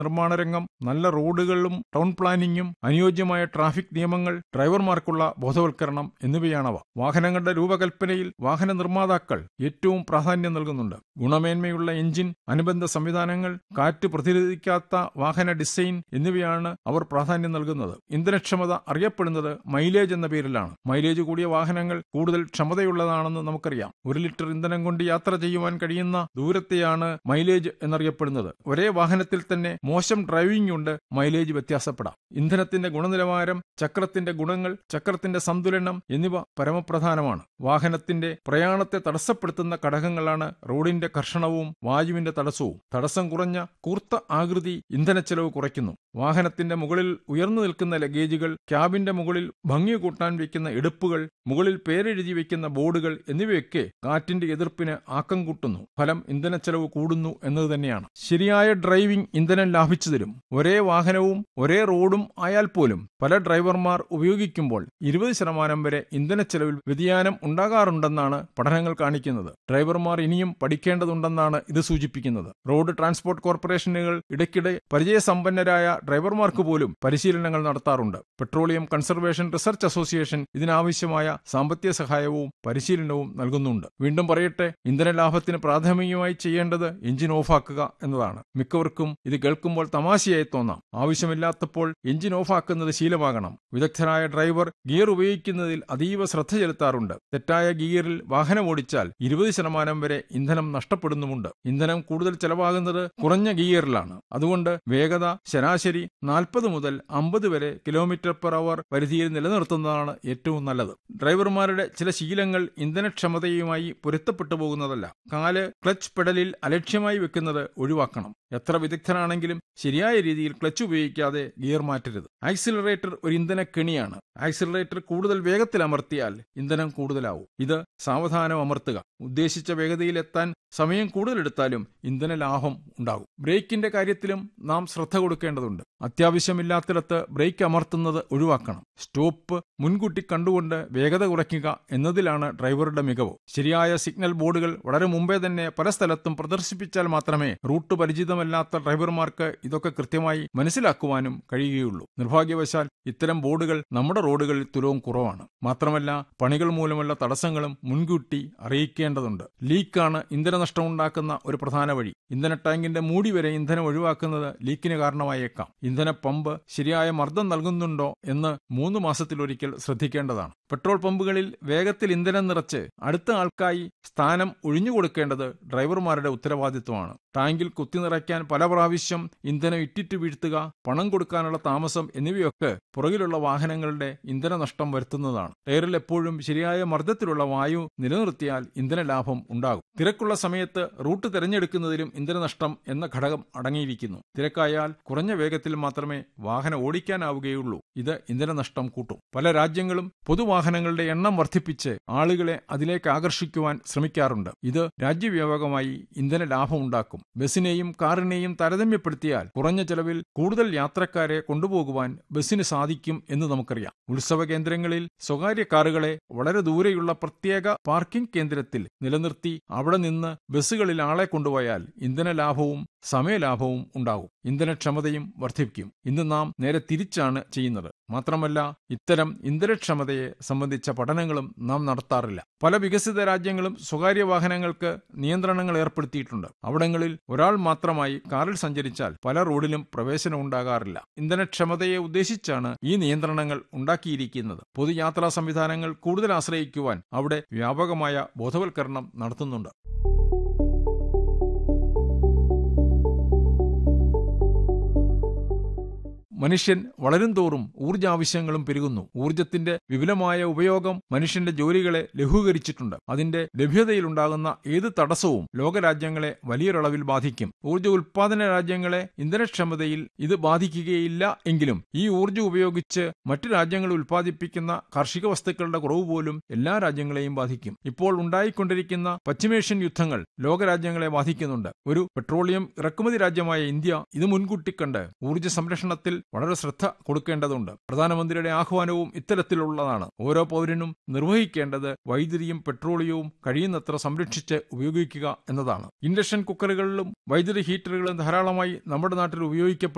നിർമ്മാണ രംഗം നല്ല റോഡുകളും ടൗൺ പ്ലാനിങ്ങും അനുയോജ്യമായ ട്രാഫിക് നിയമങ്ങൾ ഡ്രൈവർമാർക്കുള്ള ബോധവൽക്കരണം എന്നിവയാണവ വാഹനങ്ങളുടെ രൂപകൽപ്പനയിൽ വാഹന നിർമ്മാതാക്കൾ ഏറ്റവും പ്രാധാന്യം നൽകുന്നുണ്ട് ഗുണമേന്മയുള്ള എഞ്ചിൻ അനുബന്ധ സംവിധാനങ്ങൾ കാറ്റ് പ്രതിരോധിക്കാത്ത വാഹന ഡിസൈൻ എന്നിവയാണ് അവർ പ്രാധാന്യം നൽകുന്നത് ഇന്ധനക്ഷമത അറിയപ്പെടുന്നത് മൈലേജ് എന്ന പേരിലാണ് മൈലേജ് കൂടിയ വാഹനങ്ങൾ കൂടുതൽ ക്ഷമതയുള്ളതാണെന്ന് നമുക്കറിയാം ഒരു ലിറ്റർ ഇന്ധനം കൊണ്ട് യാത്ര ചെയ്യുവാൻ കഴിയുന്ന ദൂരത്തെയാണ് മൈലേജ് എന്നറിയപ്പെടുന്നത് ഒരേ വാഹനത്തിൽ തന്നെ മോശം ഡ്രൈവിംഗ് കൊണ്ട് മൈലേജ് വ്യത്യാസപ്പെടാം ഇന്ധനത്തിന്റെ ഗുണനിലവാരം ചക്രത്തിന്റെ ഗുണങ്ങൾ ചക്രത്തിന്റെ സന്തുലനം എന്നിവ പരമപ്രധാനമാണ് വാഹനത്തിന്റെ പ്രയാണത്തെ തടസ്സപ്പെടുത്തുന്ന ഘടകങ്ങളാണ് റോഡിന്റെ കർഷണവും വായുവിന്റെ തടസ്സവും തടസ്സം കുറഞ്ഞ കൂർത്ത ആകൃതി ഇന്ധനച്ചെലവ് കുറയ്ക്കുന്നു വാഹനത്തിന്റെ മുകളിൽ ഉയർന്നു നിൽക്കുന്ന ലഗേജുകൾ ക്യാബിന്റെ മുകളിൽ ഭംഗി കൂട്ടാൻ വയ്ക്കുന്ന എടുപ്പുകൾ മുകളിൽ പേരെഴുതി വയ്ക്കുന്ന ബോർഡുകൾ എന്നിവയൊക്കെ കാറ്റിന്റെ എതിർപ്പിന് ആക്കം കൂട്ടുന്നു ഫലം ഇന്ധനച്ചെലവ് കൂടുന്നു എന്നത് തന്നെയാണ് ശരിയായ ഡ്രൈവിംഗ് ഇന്ധനം ലാഭിച്ചു തരും ഒരേ വാഹനവും ഒരേ റോഡും ആയാൽ പോലും പല ഡ്രൈവർമാർ ഉപയോഗിക്കുമ്പോൾ ഇരുപത് ശതമാനം വരെ ഇന്ധനച്ചെലവിൽ വ്യതിയാനം ഉണ്ടാകാറുണ്ടെന്നാണ് പഠനങ്ങൾ കാണിക്കുന്നത് ഡ്രൈവർമാർ ഇനിയും പഠിക്കേണ്ടതുണ്ടെന്നാണ് ഇത് സൂചിപ്പിക്കുന്നത് റോഡ് ട്രാൻസ്പോർട്ട് കോർപ്പറേഷനുകൾ ഇടയ്ക്കിടെ പരിചയസമ്പന്നരായ ഡ്രൈവർമാർക്ക് പോലും പരിശീലനങ്ങൾ നടത്താറുണ്ട് പെട്രോളിയം കൺസർവേഷൻ റിസർച്ച് അസോസിയേഷൻ ഇതിനാവശ്യമായ സാമ്പത്തിക സഹായവും പരിശീലനവും നൽകുന്നുണ്ട് വീണ്ടും പറയട്ടെ ഇന്ധന ലാഭത്തിന് പ്രാഥമികമായി ചെയ്യേണ്ടത് എഞ്ചിൻ ഓഫാക്കുക എന്നതാണ് മിക്കവർക്കും ഇത് കേൾക്കുമ്പോൾ തമാശയായി തോന്നാം ആവശ്യമില്ലാത്തപ്പോൾ എഞ്ചിൻ ഓഫാക്കുന്നത് ശീലമാകണം വിദഗ്ധരായ ഡ്രൈവർ ഗിയർ ഉപയോഗിക്കുന്നതിൽ അതീവ ശ്രദ്ധ ചെലുത്താറുണ്ട് തെറ്റായ ഗിയറിൽ വാഹനം ഓടിച്ചാൽ ഇരുപത് ശതമാനം വരെ ഇന്ധനം നഷ്ടപ്പെടുന്നുമുണ്ട് ഇന്ധനം കൂടുതൽ ചെലവാകുന്നത് കുറഞ്ഞ ഗിയറിലാണ് അതുകൊണ്ട് വേഗത ശരാശരി നാൽപ്പത് മുതൽ അമ്പത് വരെ കിലോമീറ്റർ പെർ അവർ പരിധിയിൽ നിലനിർത്തുന്നതാണ് ഏറ്റവും നല്ലത് ഡ്രൈവർമാരുടെ ചില ശീലങ്ങൾ ഇന്ധനക്ഷമതയുമായി പൊരുത്തപ്പെട്ടു പോകുന്നതല്ല കാല് ക്ലച്ച് പെഡലിൽ അലക്ഷ്യമായി വെക്കുന്നത് ഒഴിവാക്കണം എത്ര വിദഗ്ധനാണെങ്കിലും ശരിയായ രീതിയിൽ ക്ലച്ച് ഉപയോഗിക്കാതെ ഗിയർ മാറ്റരുത് ആക്സിലറേറ്റർ ഒരു ഇന്ധന കെണിയാണ് ആക്സിലറേറ്റർ കൂടുതൽ വേഗത്തിൽ അമർത്തിയാൽ ഇന്ധനം കൂടുതലാവും ഇത് സാവധാനം അമർത്തുക ഉദ്ദേശിച്ച വേഗതയിലെത്താൻ സമയം കൂടുതലെടുത്താലും ഇന്ധന ലാഭം ഉണ്ടാകും ബ്രേക്കിന്റെ കാര്യത്തിലും നാം ശ്രദ്ധ കൊടുക്കേണ്ടതുണ്ട് അത്യാവശ്യമില്ലാത്തിടത്ത് ബ്രേക്ക് അമർത്തുന്നത് ഒഴിവാക്കണം സ്റ്റോപ്പ് മുൻകൂട്ടി കണ്ടുകൊണ്ട് വേഗത കുറയ്ക്കുക എന്നതിലാണ് ഡ്രൈവറുടെ മികവ് ശരിയായ സിഗ്നൽ ബോർഡുകൾ വളരെ മുമ്പേ തന്നെ പല സ്ഥലത്തും പ്രദർശിപ്പിച്ചാൽ മാത്രമേ റൂട്ട് പരിചിതമല്ലാത്ത ഡ്രൈവർമാർക്ക് ഇതൊക്കെ കൃത്യമായി മനസ്സിലാക്കുവാനും കഴിയുകയുള്ളൂ നിർഭാഗ്യവശാൽ ഇത്തരം ബോർഡുകൾ നമ്മുടെ റോഡുകളിൽ തുലവും കുറവാണ് മാത്രമല്ല പണികൾ മൂലമുള്ള തടസ്സങ്ങളും മുൻകൂട്ടി അറിയിക്കേണ്ടതുണ്ട് ലീക്കാണ് ഇന്ധനനഷ്ടം ഉണ്ടാക്കുന്ന ഒരു പ്രധാന വഴി ഇന്ധന ടാങ്കിന്റെ മൂടി വരെ ഇന്ധനം ഒഴിവാക്കുന്നത് ലീക്കിന് കാരണമായേക്കാം ഇന്ധന പമ്പ് ശരിയായ മർദ്ദം നൽകുന്നുണ്ടോ എന്ന് മൂന്ന് മാസത്തിലൊരിക്കൽ ശ്രദ്ധിക്കേണ്ടതാണ് പെട്രോൾ പമ്പുകളിൽ വേഗത്തിൽ ഇന്ധനം നിറച്ച് അടുത്ത ആൾക്കായി സ്ഥാനം ഒഴിഞ്ഞുകൊടുക്കേണ്ടത് ഡ്രൈവർമാരുടെ ഉത്തരവാദിത്വമാണ് ടാങ്കിൽ കുത്തി നിറയ്ക്കാൻ പല പ്രാവശ്യം ഇന്ധനം ഇറ്റിറ്റ് വീഴ്ത്തുക പണം കൊടുക്കാനുള്ള താമസം എന്നിവയൊക്കെ പുറകിലുള്ള വാഹനങ്ങളുടെ ഇന്ധന നഷ്ടം വരുത്തുന്നതാണ് ടയറിൽ എപ്പോഴും ശരിയായ മർദ്ദത്തിലുള്ള വായു നിലനിർത്തിയാൽ ഇന്ധന ലാഭം ഉണ്ടാകും തിരക്കുള്ള സമയത്ത് റൂട്ട് തിരഞ്ഞെടുക്കുന്നതിലും ഇന്ധനനഷ്ടം എന്ന ഘടകം അടങ്ങിയിരിക്കുന്നു തിരക്കായാൽ കുറഞ്ഞ വേഗത്തിൽ മാത്രമേ വാഹനം ഓടിക്കാനാവുകയുള്ളൂ ഇത് ഇന്ധനനഷ്ടം കൂട്ടും പല രാജ്യങ്ങളും പൊതുവാഹനങ്ങളുടെ എണ്ണം വർദ്ധിപ്പിച്ച് ആളുകളെ അതിലേക്ക് ആകർഷിക്കുവാൻ ശ്രമിക്കാറുണ്ട് ഇത് രാജ്യവ്യാപകമായി ഇന്ധന ലാഭം ഉണ്ടാക്കും ബസിനെയും കാറിനെയും താരതമ്യപ്പെടുത്തിയാൽ കുറഞ്ഞ ചെലവിൽ കൂടുതൽ യാത്രക്കാരെ കൊണ്ടുപോകുവാൻ ബസിന് സാധിക്കും എന്ന് നമുക്കറിയാം ഉത്സവ കേന്ദ്രങ്ങളിൽ സ്വകാര്യ കാറുകളെ വളരെ ദൂരെയുള്ള പ്രത്യേക പാർക്കിംഗ് കേന്ദ്രത്തിൽ നിലനിർത്തി അവിടെ നിന്ന് ബസ്സുകളിൽ ആളെ കൊണ്ടുപോയാൽ ഇന്ധന ലാഭവും സമയലാഭവും ഉണ്ടാകും ഇന്ധനക്ഷമതയും വർദ്ധിപ്പിക്കും ഇന്ന് നാം നേരെ തിരിച്ചാണ് ചെയ്യുന്നത് മാത്രമല്ല ഇത്തരം ഇന്ധനക്ഷമതയെ സംബന്ധിച്ച പഠനങ്ങളും നാം നടത്താറില്ല പല വികസിത രാജ്യങ്ങളും സ്വകാര്യ വാഹനങ്ങൾക്ക് നിയന്ത്രണങ്ങൾ ഏർപ്പെടുത്തിയിട്ടുണ്ട് അവിടങ്ങളിൽ ഒരാൾ മാത്രമായി കാറിൽ സഞ്ചരിച്ചാൽ പല റോഡിലും പ്രവേശനം ഉണ്ടാകാറില്ല ഇന്ധനക്ഷമതയെ ഉദ്ദേശിച്ചാണ് ഈ നിയന്ത്രണങ്ങൾ ഉണ്ടാക്കിയിരിക്കുന്നത് പൊതുയാത്രാ സംവിധാനങ്ങൾ കൂടുതൽ ആശ്രയിക്കുവാൻ അവിടെ വ്യാപകമായ ബോധവൽക്കരണം നടത്തുന്നുണ്ട് മനുഷ്യൻ വളരും തോറും ഊർജാവശ്യങ്ങളും പെരുകുന്നു ഊർജത്തിന്റെ വിപുലമായ ഉപയോഗം മനുഷ്യന്റെ ജോലികളെ ലഘൂകരിച്ചിട്ടുണ്ട് അതിന്റെ ലഭ്യതയിലുണ്ടാകുന്ന ഏത് തടസ്സവും ലോകരാജ്യങ്ങളെ വലിയൊരളവിൽ ബാധിക്കും ഊർജ ഉൽപാദന രാജ്യങ്ങളെ ഇന്ധനക്ഷമതയിൽ ഇത് ബാധിക്കുകയില്ല എങ്കിലും ഈ ഊർജം ഉപയോഗിച്ച് മറ്റു രാജ്യങ്ങൾ ഉൽപ്പാദിപ്പിക്കുന്ന കാർഷിക വസ്തുക്കളുടെ കുറവ് പോലും എല്ലാ രാജ്യങ്ങളെയും ബാധിക്കും ഇപ്പോൾ ഉണ്ടായിക്കൊണ്ടിരിക്കുന്ന പശ്ചിമേഷ്യൻ യുദ്ധങ്ങൾ ലോകരാജ്യങ്ങളെ ബാധിക്കുന്നുണ്ട് ഒരു പെട്രോളിയം ഇറക്കുമതി രാജ്യമായ ഇന്ത്യ ഇത് മുൻകൂട്ടി കണ്ട് ഊർജ്ജ സംരക്ഷണത്തിൽ വളരെ ശ്രദ്ധ കൊടുക്കേണ്ടതുണ്ട് പ്രധാനമന്ത്രിയുടെ ആഹ്വാനവും ഇത്തരത്തിലുള്ളതാണ് ഓരോ പൗരനും നിർവഹിക്കേണ്ടത് വൈദ്യുതിയും പെട്രോളിയവും കഴിയുന്നത്ര സംരക്ഷിച്ച് ഉപയോഗിക്കുക എന്നതാണ് ഇൻഡക്ഷൻ കുക്കറുകളിലും വൈദ്യുതി ഹീറ്ററുകളും ധാരാളമായി നമ്മുടെ നാട്ടിൽ ഉപയോഗിക്കപ്പെടുന്നു